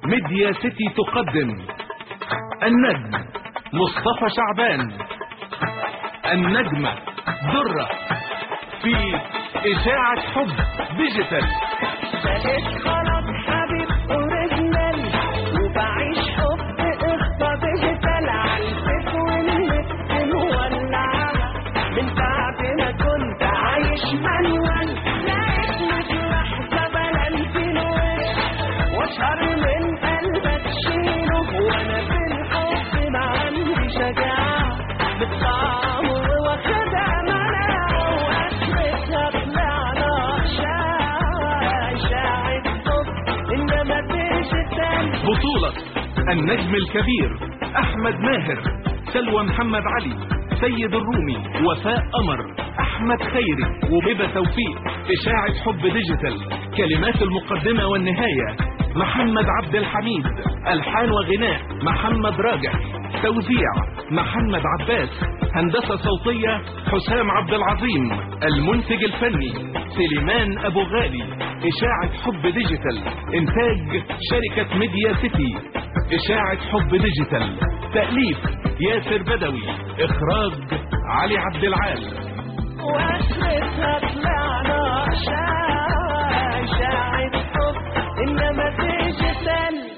ميديا سيتي تقدم النجم مصطفى شعبان النجمة درة في إشاعة حب ديجيتال بقيت خلاص حبيب اوريجينال وبعيش حب قصة ديجيتال عالفيس والنت مولعة من بعد ما كنت عايش مانوال لقيتني في لحظة بلنت الوش واشهر من قلبك شيله وانا في الحب ما عندي شجاعة بالطعم واخدها مناعة واخرتها طلعنا شاعة شاعة حب انما ديجيتال بطولة النجم الكبير أحمد ماهر سلوى محمد علي سيد الرومي وفاء قمر أحمد خيري وبيبة توفيق إشاعة حب ديجيتال كلمات المقدمة والنهاية محمد عبد الحميد ألحان وغناء محمد راجح توزيع محمد عباس هندسة صوتية حسام عبد العظيم المنتج الفني سليمان أبو غالي إشاعة حب ديجيتال إنتاج شركة ميديا سيتي إشاعة حب ديجيتال تأليف ياسر بدوي إخراج علي عبد العال واخرتها طلعنا شاعة شاعة حب انما ديجيتال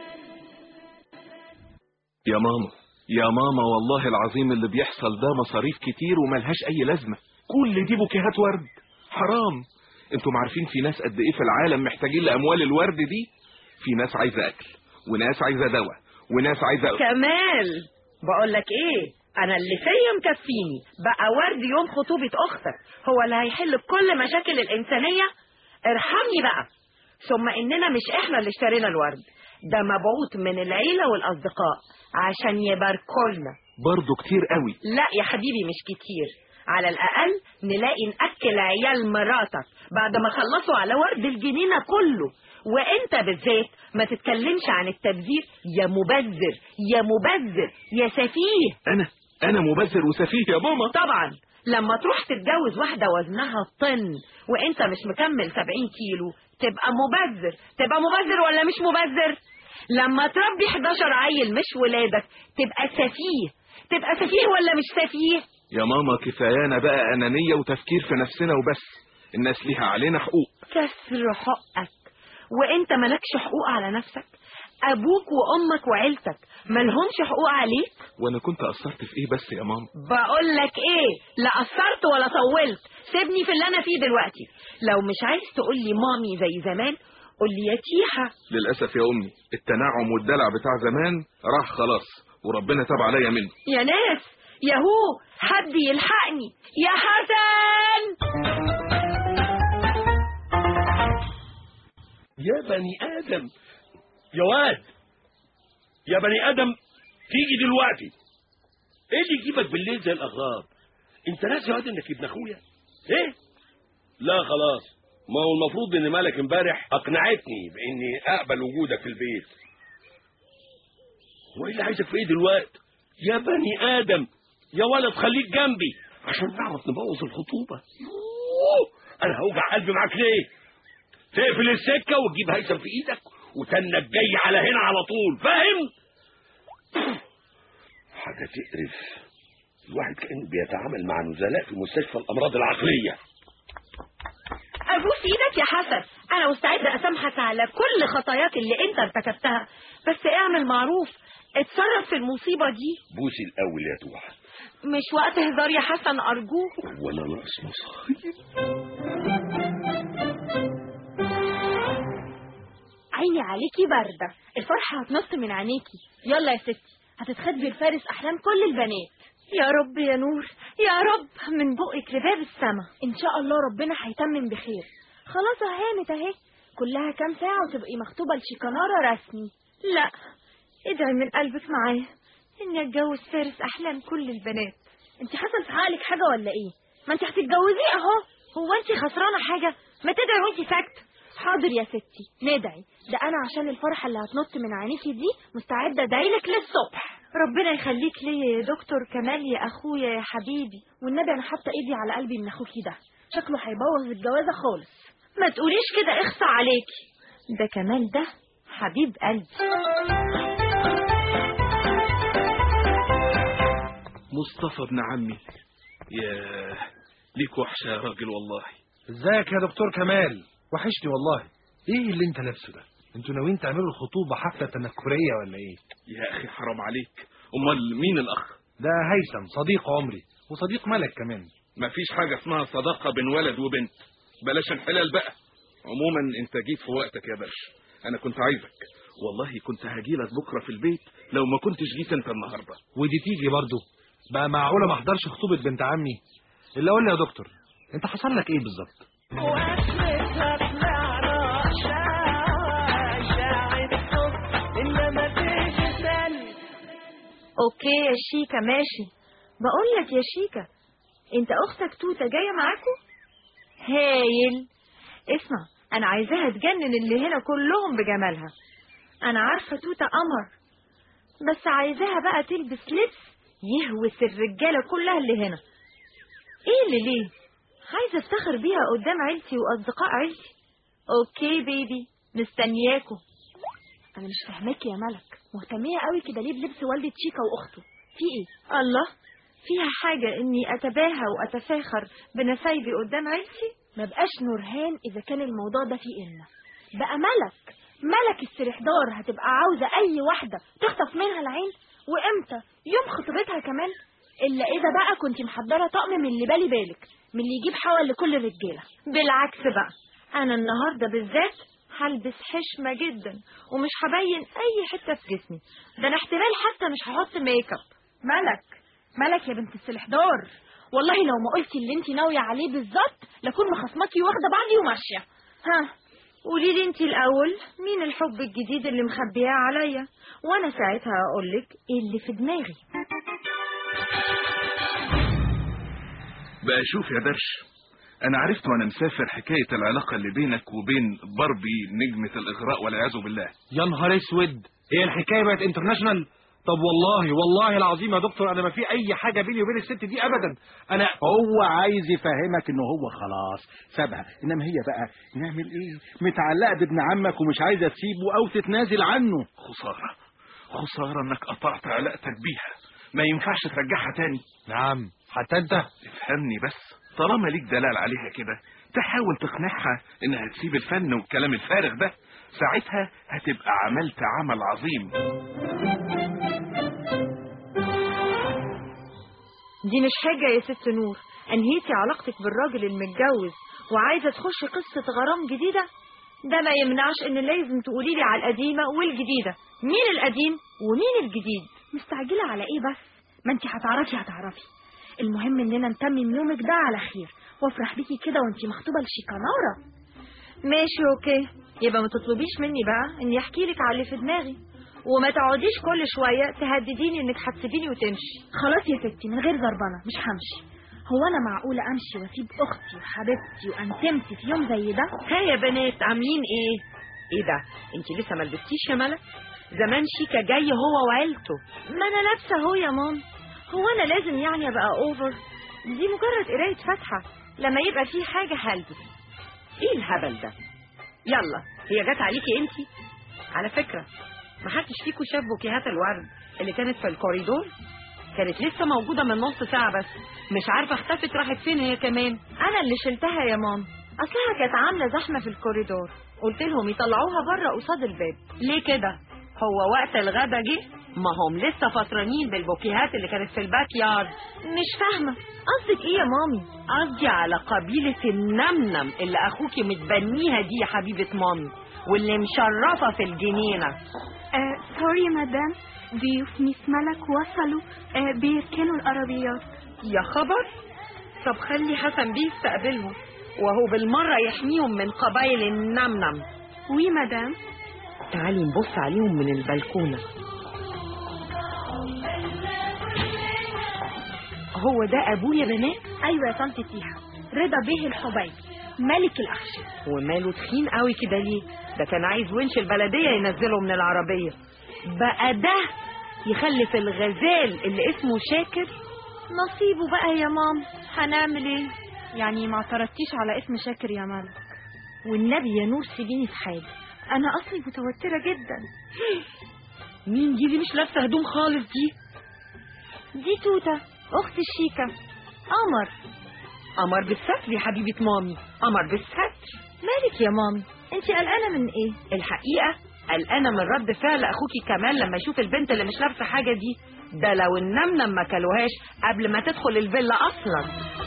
يا ماما يا ماما والله العظيم اللي بيحصل ده مصاريف كتير وملهاش أي لازمة كل دي بوكيهات ورد حرام انتم عارفين في ناس قد ايه في العالم محتاجين لأموال الورد دي في ناس عايزة أكل وناس عايزة دواء وناس عايزة كمال بقول لك ايه انا اللي فيا مكفيني بقى ورد يوم خطوبة اختك هو اللي هيحل كل مشاكل الانسانية ارحمني بقى ثم اننا مش احنا اللي اشترينا الورد ده مبعوث من العيلة والاصدقاء عشان يباركولنا برضه كتير قوي لا يا حبيبي مش كتير على الأقل نلاقي نأكل عيال مراتك بعد ما خلصوا على ورد الجنينة كله وانت بالذات ما تتكلمش عن التبذير يا مبذر يا مبذر يا سفيه أنا أنا مبذر وسفيه يا ماما طبعا لما تروح تتجوز واحدة وزنها طن وانت مش مكمل 70 كيلو تبقى مبذر تبقى مبذر ولا مش مبذر لما تربي 11 عيل مش ولادك تبقى سفيه تبقى سفيه ولا مش سفيه يا ماما كفايانا بقى أنانية وتفكير في نفسنا وبس الناس ليها علينا حقوق كسر حقك وانت مالكش حقوق على نفسك ابوك وامك وعيلتك ملهمش حقوق عليك وأنا كنت قصرت في إيه بس يا ماما بقول لك ايه لا قصرت ولا طولت سيبني في اللي انا فيه دلوقتي لو مش عايز تقول لي مامي زي زمان قول لي يا تيحة للأسف يا أمي التنعم والدلع بتاع زمان راح خلاص وربنا تاب عليا منه يا ناس ياهو حد يلحقني يا حسن يا بني آدم يا واد يا بني آدم تيجي دلوقتي ايه اللي يجيبك بالليل زي الأغراب انت ناسي يا واد انك ابن اخويا ايه لا خلاص ما هو المفروض ان مالك امبارح اقنعتني باني اقبل وجودك في البيت وايه اللي عايزك في ايه دلوقتي يا بني ادم يا ولد خليك جنبي عشان نعرف نبوظ الخطوبه يوه، انا هوجع قلبي معاك ليه تقفل السكه وتجيب هيثم في ايدك وتنك جاي على هنا على طول فاهم حاجه تقرف الواحد كانه بيتعامل مع نزلاء في مستشفى الامراض العقليه ابوس ايدك يا حسن انا مستعده اسامحك على كل خطاياك اللي انت ارتكبتها بس اعمل معروف اتصرف في المصيبه دي بوسي الاول يا توحه مش وقت هزار يا حسن ارجوك وانا ناقص مصايب عيني عليكي باردة الفرحة هتنط من عينيكي يلا يا ستي هتتخدبي الفارس أحلام كل البنات يا رب يا نور يا رب من بقك لباب السما إن شاء الله ربنا هيتمم بخير خلاص هانت أهي كلها كام ساعة وتبقي مخطوبة لشيكانارا رسمي لا ادعي من قلبك معايا اني اتجوز فارس احلام كل البنات انت حصل في عقلك حاجة ولا ايه ما انت هتتجوزيه اهو هو انت خسرانة حاجة ما تدعي وانت ساكتة حاضر يا ستي ندعي ده انا عشان الفرحة اللي هتنط من عينيكي دي مستعدة ادعيلك للصبح ربنا يخليك ليا يا دكتور كمال يا اخويا يا حبيبي والنبي انا حاطه ايدي على قلبي من اخوكي ده شكله هيبوظ الجوازه خالص ما تقوليش كده اخصى عليكي ده كمال ده حبيب قلبي مصطفى ابن عمي يا ليك وحشة يا راجل والله ازيك يا دكتور كمال وحشني والله ايه اللي انت لابسه ده انتوا ناويين تعملوا الخطوبه حفله تنكريه ولا ايه يا أخي حرام عليك أمال مين الأخ ده هيثم صديق عمري وصديق ملك كمان مفيش حاجة اسمها صداقة بين ولد وبنت بلاش انحلال بقى عموما انت جيت في وقتك يا باشا انا كنت عايزك والله كنت هجيلك بكرة في البيت لو ما كنتش جيت انت النهاردة ودي تيجي برضه بقى معقوله ما احضرش خطوبه بنت عمي الا قول لي يا دكتور انت حصل لك ايه بالظبط واخرتها طلعنا شاي شاعر حب انما تيجي سل اوكي يا شيكا ماشي بقول لك يا شيكا انت اختك توته جايه معاكم هايل اسمع انا عايزاها تجنن اللي هنا كلهم بجمالها انا عارفه توته قمر بس عايزاها بقى تلبس لبس يهوس الرجاله كلها اللي هنا ايه اللي ليه عايزه افتخر بيها قدام عيلتي واصدقاء عيلتي اوكي بيبي مستنياكم انا مش فاهماك يا ملك مهتميه قوي كده ليه بلبس والده شيكا واخته في ايه الله فيها حاجه اني اتباهى واتفاخر بنسايبي قدام عيلتي ما بقاش نورهان اذا كان الموضوع ده فيه إلنا بقى ملك ملك السرحدار هتبقى عاوزه اي واحده تخطف منها العين وامتى يوم خطوبتها كمان الا اذا بقى كنت محضره طقم من اللي بالي بالك من اللي يجيب حول لكل الرجاله بالعكس بقى انا النهارده بالذات هلبس حشمه جدا ومش هبين اي حته في جسمي ده انا احتمال حتى مش هحط ميك اب ملك ملك يا بنت السلحدار والله لو ما قلتي اللي انت ناويه عليه بالظبط لكون مخصماكي واخده بعضي وماشيه ها قولي لي انت الاول مين الحب الجديد اللي مخبياه عليا وانا ساعتها اقول لك ايه اللي في دماغي بقى شوف يا درش انا عرفت وانا مسافر حكاية العلاقة اللي بينك وبين باربي نجمة الاغراء والعياذ بالله يا نهار اسود هي الحكايه بقت انترناشونال طب والله والله العظيم يا دكتور انا ما في اي حاجه بيني وبين الست دي ابدا انا هو عايز يفهمك ان هو خلاص سابها انما هي بقى نعمل ايه متعلقه بابن عمك ومش عايزه تسيبه او تتنازل عنه خسارة خسارة انك قطعت علاقتك بيها ما ينفعش ترجعها تاني نعم حتى انت افهمني بس طالما ليك دلال عليها كده تحاول تقنعها انها تسيب الفن والكلام الفارغ ده ساعتها هتبقى عملت عمل عظيم دي مش حاجة يا ست نور أنهيتي علاقتك بالراجل المتجوز وعايزة تخشي قصة غرام جديدة ده ما يمنعش إن لازم تقولي لي على القديمة والجديدة مين القديم ومين الجديد مستعجلة على إيه بس ما أنت هتعرفي هتعرفي المهم إننا نتمم يومك ده على خير وافرح بيكي كده وانت مخطوبة لشيكانارا ماشي اوكي يبقى ما تطلبيش مني بقى اني احكي لك على اللي في دماغي وما تقعديش كل شويه تهدديني انك هتسيبيني وتمشي خلاص يا ستي من غير ضربنه مش همشي هو انا معقوله امشي واسيب اختي وحبيبتي وانتمتي في يوم زي ده ها يا بنات عاملين ايه ايه ده انت لسه ما لبستيش يا ملك زمان شيكا جاي هو وعيلته ما انا لابسه اهو يا مام هو انا لازم يعني ابقى اوفر دي مجرد قرايه فاتحه لما يبقى في حاجه هلبس ايه الهبل ده يلا هي جت عليكي انت على فكرة ما حدش فيكم شاف بوكيهات الورد اللي كانت في الكوريدور كانت لسه موجودة من نص ساعة بس مش عارفة اختفت راحت فين هي كمان انا اللي شلتها يا مام اصلها كانت عامله زحمه في الكوريدور قلت لهم يطلعوها بره قصاد الباب ليه كده هو وقت الغدا جه ما هم لسه فطرانين بالبوكيهات اللي كانت في الباك يارد مش فاهمه قصدك ايه يا مامي قصدي على قبيلة النمنم اللي أخوكي متبنيها دي يا حبيبة مامي واللي مشرفة في الجنينة سوري مدام ضيوف ميس ملك وصلوا آه بيركنوا العربيات يا خبر طب خلي حسن بيه يستقبلهم وهو بالمرة يحميهم من قبائل النمنم وي مدام تعالي نبص عليهم من البلكونة هو ده أبوه يا بنات ايوه يا طنط تيها رضا بيه الحبيب ملك الاخشاب وماله تخين قوي كده ليه ده كان عايز ونش البلدية ينزله من العربية بقى ده يخلف الغزال اللي اسمه شاكر نصيبه بقى يا مام هنعمل ايه يعني ما اعترضتيش على اسم شاكر يا مالك والنبي يا نور سيبيني في حالي انا اصلي متوترة جدا مين دي اللي مش لابسه هدوم خالص دي دي توتة اخت الشيكة قمر قمر بالستر يا حبيبه مامي قمر بالستر مالك يا مامي انت قلقانة من ايه الحقيقه قلقانه من رد فعل اخوكي كمال لما يشوف البنت اللي مش لابسه حاجه دي ده لو النمنه ما كلوهاش قبل ما تدخل الفيلا اصلا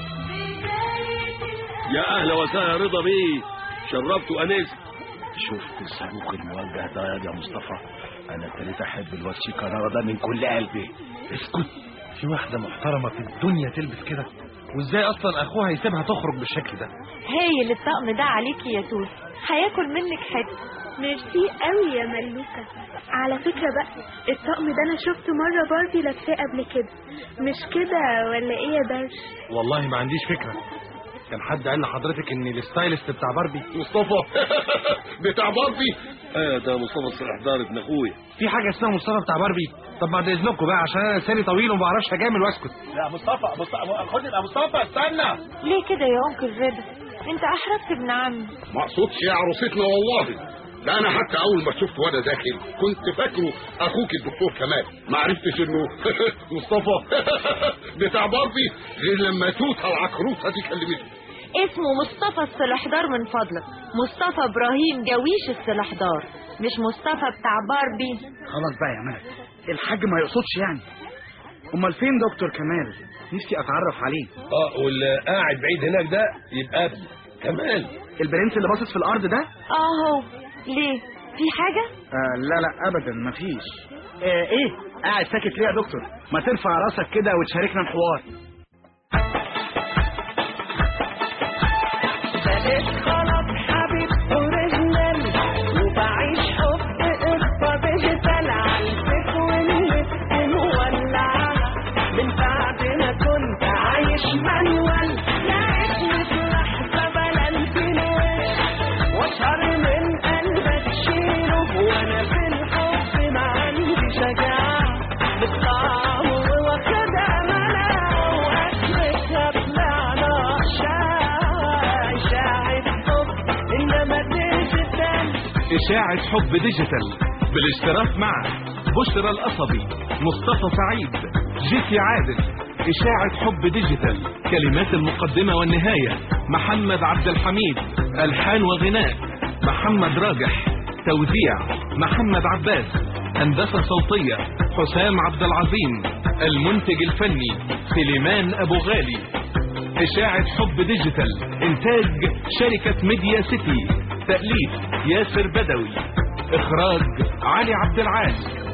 يا اهلا وسهلا رضا بيه شرفت وانست شفت الصاروخ الموجه ده يا مصطفى انا ابتديت احب الواد شيكارا ده من كل قلبي اسكت في واحدة محترمة في الدنيا تلبس كده وازاي اصلا اخوها يسيبها تخرج بالشكل ده هايل الطقم ده عليكي يا توت هياكل منك حته ميرسي قوي يا ملوكة على فكرة بقى الطقم ده انا شفته مرة باربي لابساه قبل كده مش كده ولا ايه يا درش والله ما عنديش فكرة كان حد قال لحضرتك ان الستايلست بتاع باربي مصطفى بتاع باربي اه ده مصطفى الصلاح دار ابن اخويا في حاجة اسمها مصطفى بتاع باربي طب بعد اذنكم بقى عشان انا لساني طويل وما بعرفش اجامل واسكت لا مصطفى مصطفى خد يا مصطفى استنى ليه كده يا انكل رضا انت احرجت ابن عمي ما اقصدش يا عروستنا والله ده انا حتى اول ما شفته وانا داخل كنت فاكره اخوك الدكتور كمال ما عرفتش انه مصطفى بتاع باربي غير لما توته العكروسه دي كلمته اسمه مصطفى السلحدار من فضلك مصطفى ابراهيم جويش السلحدار مش مصطفى بتاع باربي خلاص بقى يا ملك الحاج ما يقصدش يعني امال فين دكتور كمال نفسي اتعرف عليه اه واللي قاعد بعيد هناك ده يبقى ابني كمال البرنس اللي باصص في الارض ده اه هو ليه في حاجة آه لا لا ابدا مفيش آه ايه قاعد ساكت ليه يا دكتور ما ترفع راسك كده وتشاركنا الحوار بقيت خلاص حبيب اوريجينال وبعيش حب قصة ديجيتال عالفك والنت مولعة من بعد ما كنت عايش مانوال لقيتني في لحظة بلنتين وش واشهر من قلبك شيله وانا في الحب ما عندي شجاعة بالطعم واخدها مناعة واكلتها طلعنا شاي شاعر حب انما ديجيتال إشاعة حب ديجيتال بالاشتراك مع بشرى القصبي مصطفى سعيد جيسي عادل إشاعة حب ديجيتال كلمات المقدمة والنهاية محمد عبد الحميد ألحان وغناء محمد راجح توزيع محمد عباس هندسة صوتية حسام عبد العظيم المنتج الفني سليمان أبو غالي إشاعة حب ديجيتال إنتاج شركة ميديا سيتي تأليف ياسر بدوي إخراج علي عبد العال